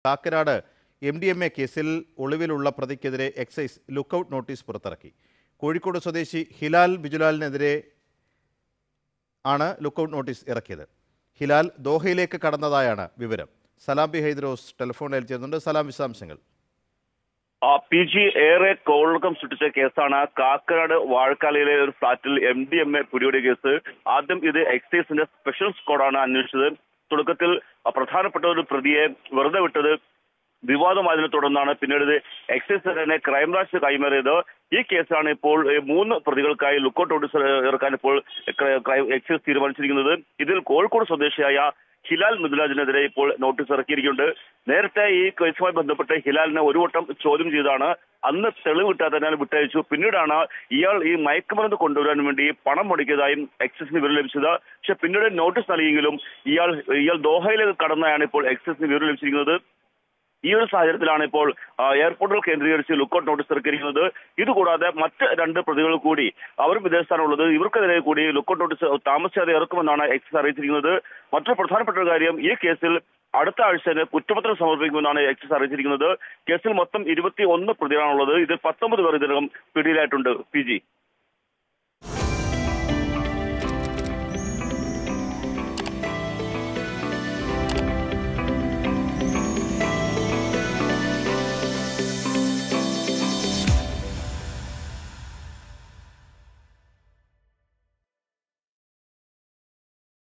Kakkanad M D M A കേസിൽ ഒളിവിലുള്ള പ്രതിക്കെതിരെ എക്സൈസ് ലുക്കൌട്ട് നോട്ടീസ് പുറത്തിറക്കി കോഴിക്കോട് സ്വദേശി ഹിലാൽ ബിജുലാലിനെതിരെ ആണ് ലുക്കൌട്ട് നോട്ടീസ് ഇറക്കിയത് ഹിലാൽ ദോഹയിലേക്ക് കടന്നതായാണ് വിവരം സലാം ബി ഹൈദ്രോസ് ടെലിഫോണിൽ ചേർന്നുണ്ട് സലാം വിശദാംശങ്ങൾ ആ, പി ജി ഏറെ കോളക്കം സൃഷ്ടിച്ച കേസാണ് കാക്കനാട് വാഴക്കാലയിലെ ഒരു ഫ്ളാറ്റിൽ എം ഡി എം എ പിടികൂടിയ കേസ് ആദ്യം ഇത് എക്സൈസിന്റെ സ്പെഷ്യൽ സ്ക്വാഡാണ് അന്വേഷിച്ചത് തുടക്കത്തിൽ ആ, പ്രധാനപ്പെട്ട ഒരു പ്രതിയെ വെറുതെ വിട്ടത് വിവാദമായതിനെ തുടർന്നാണ് പിന്നീട് ഇത് എക്സൈസ് തന്നെ ക്രൈംബ്രാഞ്ച് കൈമാറിയത് ഈ കേസാണ് ഇപ്പോൾ ഏ, മൂന്ന് പ്രതികൾക്കായി ലുക്കൌട്ട് നോട്ടീസ് ഇറക്കാൻ ഇപ്പോൾ ക്രൈ- ക്രൈം- എക്സൈസ് തീരുമാനിച്ചിരിക്കുന്നത് ഇതിൽ കോഴിക്കോട് സ്വദേശിയായ ഹിലാൽ മിഥുലാജിനെതിരെ ഇപ്പോൾ നോട്ടീസ് ഇറക്കിയിരിക്കുന്നുണ്ട് നേരത്തെ ഈ കേസുമായി ബന്ധപ്പെട്ട് ഹിലാലിനെ ഒരു വട്ടം ചോദ്യം ചെയ്താണ് അന്ന് തെളിവ് കിട്ടാത്തതിനാൽ വിട്ടയച്ചു പിന്നീടാണ് ഇയാൾ ഈ മയക്കുമരുന്ന് കൊണ്ടുവരാൻ വേണ്ടി പണം മുടക്കിയതായും എക്സൈസിന് വിവരം ലഭിച്ചത് പക്ഷെ പിന്നീട് നോട്ടീസ് നൽകിയെങ്കിലും ഇയാൾ ഇയാൾ ദോഹയിലേക്ക് കടന്നാണ് ഇപ്പോൾ എക്സൈസിന് വിവരം ലഭിച്ചിരിക്കുന്നത് ഈ ഒരു സാഹചര്യത്തിലാണ് ഇപ്പോൾ ആ, എയർപോർട്ടുകൾ കേന്ദ്രീകരിച്ച് ലുക്കൌട്ട് നോട്ടീസ് ഇറക്കിയിരിക്കുന്നത് ഇതുകൂടാതെ മറ്റ് രണ്ട് പ്രതികൾ കൂടി അവരും വിദേശത്താണുള്ളത് ഇവർക്കെതിരെ കൂടി ലുക്കൌട്ട് നോട്ടീസ് താമസിയാതെ ഇറക്കുമെന്നാണ് എക്സൈസ് അറിയിച്ചിരിക്കുന്നത് മറ്റൊരു പ്രധാനപ്പെട്ട ഒരു കാര്യം ഈ കേസിൽ അടുത്ത ആഴ്ച തന്നെ കുറ്റപത്രം സമർപ്പിക്കുമെന്നാണ് എക്സൈസ് അറിയിച്ചിരിക്കുന്നത് കേസിൽ മൊത്തം ഇരുപത്തി ഒന്ന് പ്രതികളാണുള്ളത് ഇതിൽ പത്തൊമ്പത് പേർ ഇതിനകം പിടിയിലായിട്ടുണ്ട് പി ജി